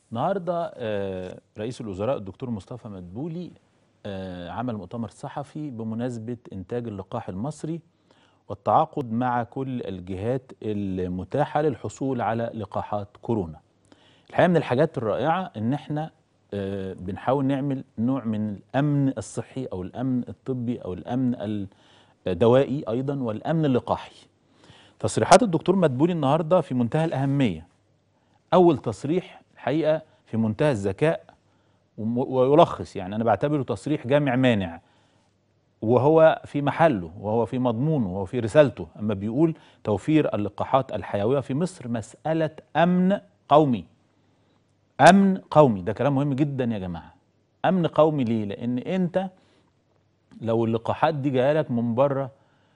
النهارده آه، رئيس الوزراء الدكتور مصطفى مدبولي آه، عمل مؤتمر صحفي بمناسبة إنتاج اللقاح المصري والتعاقد مع كل الجهات المتاحة للحصول على لقاحات كورونا. الحقيقة من الحاجات الرائعة إن إحنا آه، بنحاول نعمل نوع من الأمن الصحي أو الأمن الطبي أو الأمن الدوائي أيضا والأمن اللقاحي. تصريحات الدكتور مدبولي النهارده في منتهى الأهمية. أول تصريح الحقيقة في منتهى الذكاء وم- ويلخص يعني أنا بعتبره تصريح جامع مانع وهو في محله وهو في مضمونه وهو في رسالته أما بيقول توفير اللقاحات الحيوية في مصر مسألة أمن قومي أمن قومي ده كلام مهم جدا يا جماعة أمن قومي ليه؟ لأن أنت لو اللقاحات دي جايه لك من بره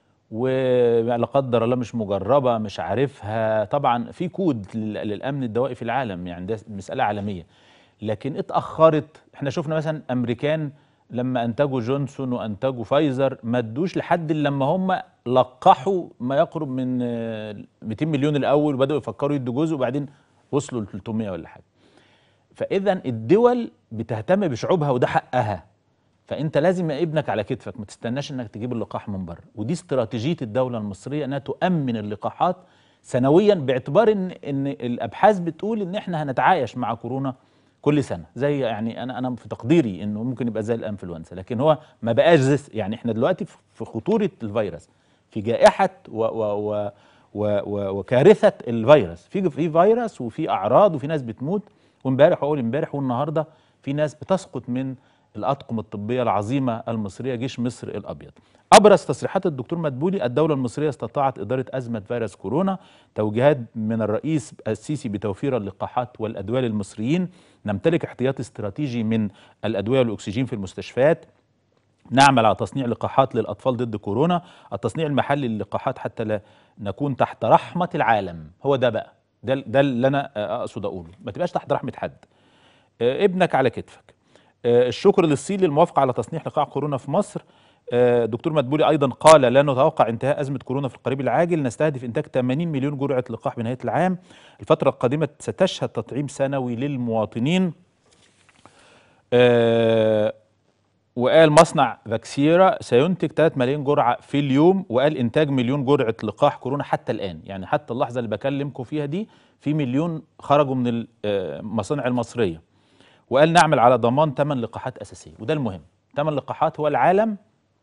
ولا قدر الله مش مجربه مش عارفها طبعا في كود لل- للامن الدوائي في العالم يعني ده مساله عالميه لكن اتاخرت احنا شفنا مثلا امريكان لما انتجوا جونسون وانتجوا فايزر ما ادوش لحد إلا لما هم لقحوا ما يقرب من آه، 200 مليون الاول وبداوا يفكروا يدوا جزء وبعدين وصلوا ل 300 ولا حاجه فاذا الدول بتهتم بشعوبها وده حقها فانت لازم ابنك على كتفك ما تستناش انك تجيب اللقاح من بره ودي استراتيجيه الدوله المصريه انها تؤمن اللقاحات سنويا باعتبار ان ان الابحاث بتقول ان احنا هنتعايش مع كورونا كل سنه زي يعني انا انا في تقديري انه ممكن يبقى زي الانفلونزا لكن هو ما بقاش زي يعني احنا دلوقتي في في خطوره الفيروس في جائحه و و و و و وكارثه الفيروس في في فيروس وفي اعراض وفي ناس بتموت وامبارح واول امبارح والنهارده في ناس بتسقط من الاطقم الطبيه العظيمه المصريه جيش مصر الابيض. ابرز تصريحات الدكتور مدبولي الدوله المصريه استطاعت اداره ازمه فيروس كورونا، توجيهات من الرئيس السيسي بتوفير اللقاحات والادويه للمصريين، نمتلك احتياطي استراتيجي من الادويه والاكسجين في المستشفيات، نعمل على تصنيع لقاحات للاطفال ضد كورونا، التصنيع المحلي للقاحات حتى لا نكون تحت رحمه العالم، هو ده بقى ده ده اللي انا آه، اقصد اقوله، ما تبقاش تحت رحمه حد. آه، ابنك على كتفك. آه، الشكر للصين للموافقه على تصنيع لقاح كورونا في مصر. آه، دكتور مدبولي ايضا قال لا نتوقع انتهاء ازمه كورونا في القريب العاجل نستهدف انتاج 80 مليون جرعه لقاح بنهايه العام. الفتره القادمه ستشهد تطعيم سنوي للمواطنين. آه، وقال مصنع فاكسيرا سينتج 3 ملايين جرعه في اليوم وقال انتاج مليون جرعه لقاح كورونا حتى الان يعني حتى اللحظه اللي بكلمكم فيها دي في مليون خرجوا من المصانع المصريه وقال نعمل على ضمان ثمان لقاحات اساسيه وده المهم ثمان لقاحات هو العالم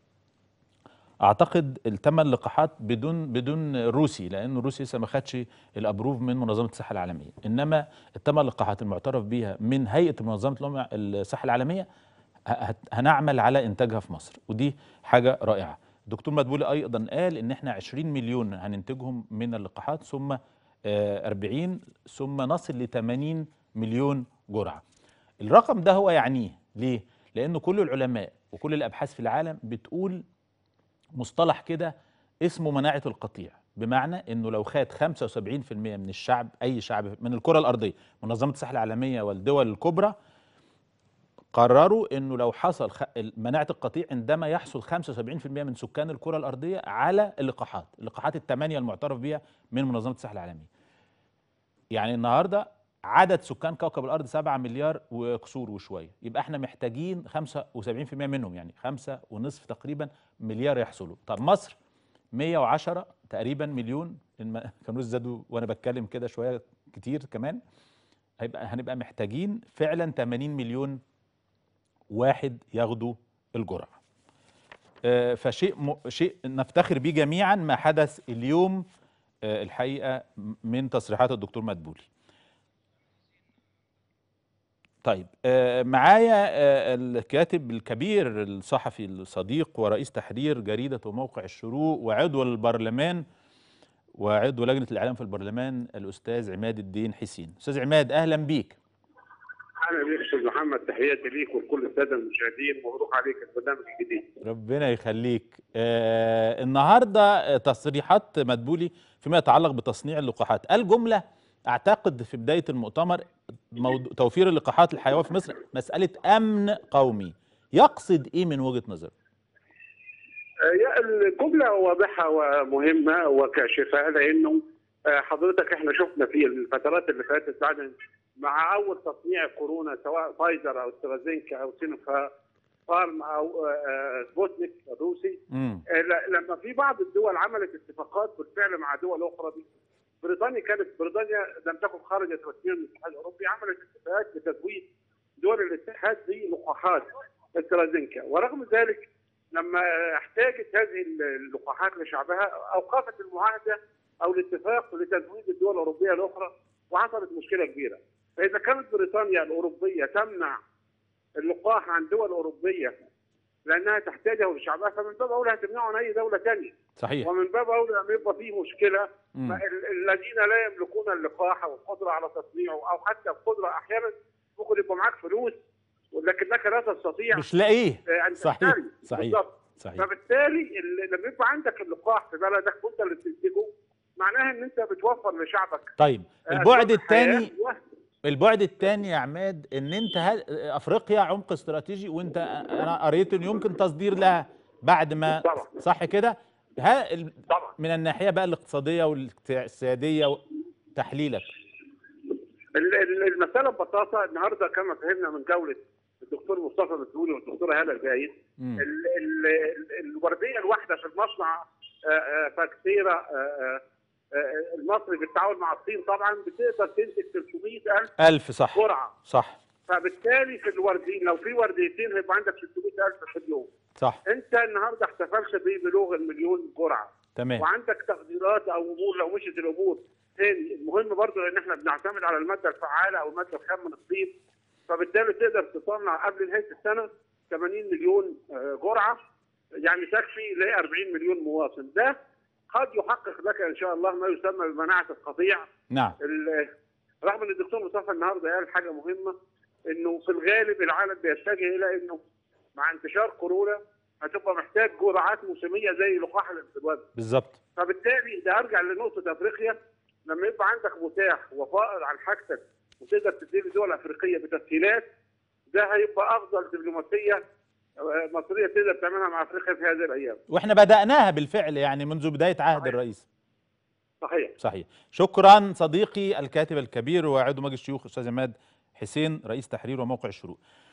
اعتقد الثمان لقاحات بدون بدون روسي لان الروسي لسه ما خدش الابروف من منظمه الصحه العالميه انما الثمان لقاحات المعترف بيها من هيئه منظمه الامم الصحه العالميه ه- هنعمل على انتاجها في مصر ودي حاجه رائعه الدكتور مدبولي ايضا قال ان احنا 20 مليون هننتجهم من اللقاحات ثم آه، 40 ثم نصل ل 80 مليون جرعه الرقم ده هو يعنيه ليه لانه كل العلماء وكل الابحاث في العالم بتقول مصطلح كده اسمه مناعه القطيع بمعنى انه لو خد 75% من الشعب اي شعب من الكره الارضيه منظمه الصحه العالميه والدول الكبرى قرروا انه لو حصل خ... مناعه القطيع عندما يحصل 75% من سكان الكره الارضيه على اللقاحات، اللقاحات الثمانيه المعترف بها من منظمه الصحه العالميه. يعني النهارده عدد سكان كوكب الارض 7 مليار وكسور وشويه، يبقى احنا محتاجين 75% منهم يعني خمسة ونصف تقريبا مليار يحصلوا، طب مصر 110 تقريبا مليون إن ما كانوش زادوا وانا بتكلم كده شويه كتير كمان هيبقى هنبقى محتاجين فعلا 80 مليون واحد ياخدوا الجرعه. آه، فشيء م... شيء نفتخر بيه جميعا ما حدث اليوم آه، الحقيقه من تصريحات الدكتور مدبولي. طيب آه، معايا آه، الكاتب الكبير الصحفي الصديق ورئيس تحرير جريده وموقع الشروق وعضو البرلمان وعضو لجنه الاعلام في البرلمان الاستاذ عماد الدين حسين. استاذ عماد اهلا بيك. اهلا بيك استاذ محمد تحياتي ليك ولكل الساده المشاهدين مبروك عليك البرنامج الجديد ربنا يخليك آه النهارده آه، تصريحات مدبولي فيما يتعلق بتصنيع اللقاحات الجمله اعتقد في بدايه المؤتمر موضوع توفير اللقاحات الحيويه في مصر مساله امن قومي يقصد ايه من وجهه نظر آه، يا الجمله واضحه ومهمه وكاشفه لانه آه، حضرتك احنا شفنا في الفترات اللي فاتت بعد مع اول تصنيع كورونا سواء فايزر او استرازينكا او سينوفا فارم او آه، آه، سبوتنيك الروسي امم آه، ل- لما في بعض الدول عملت اتفاقات بالفعل مع دول اخرى دي بريطانيا كانت بريطانيا لم تكن خرجت رسميا من الاتحاد الاوروبي عملت اتفاقات لتزويد دول الاتحاد بلقاحات استرازينكا ورغم ذلك لما احتاجت هذه اللقاحات لشعبها اوقفت المعاهده او الاتفاق لتزويد الدول الاوروبيه الاخرى وحصلت مشكله كبيره فاذا كانت بريطانيا الاوروبيه تمنع اللقاح عن دول اوروبيه لانها تحتاجه لشعبها فمن باب اولى هتمنعه عن اي دوله ثانيه صحيح ومن باب اولى لما يبقى فيه مشكله مم. ال- الذين لا يملكون اللقاح او القدره على تصنيعه او حتى القدره احيانا ممكن يبقى معاك فلوس ولكنك لا تستطيع مش لاقيه آه، ان صحيح تشتري صحيح بالضبط صحيح فبالتالي ال- لما يبقى عندك اللقاح في بلدك وانت اللي بتنتجه معناها ان انت بتوفر لشعبك طيب آه، البعد أسباب حياة الثاني و- البعد الثاني يا عماد ان انت هل... افريقيا عمق استراتيجي وانت انا قريت انه يمكن تصدير لها بعد ما طبعا. صح كده ها ال- طبعا من الناحيه بقى الاقتصاديه والسياديه و- تحليلك ال- ال- المساله ببساطه النهارده كما فهمنا من جوله الدكتور مصطفى مسؤولي والدكتوره هاله زايد مم. ال- ال- ال- الورديه الواحده في المصنع آه، آه، فاكسيرا آه، آه، آه، المصري بالتعاون مع الصين طبعا بتقدر تنتج 300000 ألف صح جرعه صح فبالتالي في الوردين لو في ورديتين هيبقى عندك 600000 في اليوم صح انت النهارده احتفلت ببلوغ المليون جرعه تمام وعندك تقديرات او امور لو مشيت الامور تاني المهم برضه ان احنا بنعتمد على الماده الفعاله او الماده الخام من الطين فبالتالي تقدر تصنع قبل نهايه السنه 80 مليون آه، جرعه يعني تكفي ل 40 مليون مواطن ده قد يحقق لك ان شاء الله ما يسمى بمناعه القطيع نعم ال- رغم ان الدكتور مصطفى النهارده قال حاجه مهمه انه في الغالب العالم بيتجه الى انه مع انتشار كورونا هتبقى محتاج جرعات موسميه زي لقاح الانفلونزا بالظبط فبالتالي ده ارجع لنقطه افريقيا لما يبقى عندك متاح وفائض عن حاجتك وتقدر تدي لدول افريقيه بتسهيلات ده هيبقى افضل دبلوماسيه آه، مصريه تقدر تعملها مع افريقيا في هذه الايام واحنا بدأناها بالفعل يعني منذ بداية عهد صحيح. الرئيس صحيح صحيح شكرا صديقي الكاتب الكبير وعضو مجلس الشيوخ استاذ عماد حسين رئيس تحرير وموقع الشروق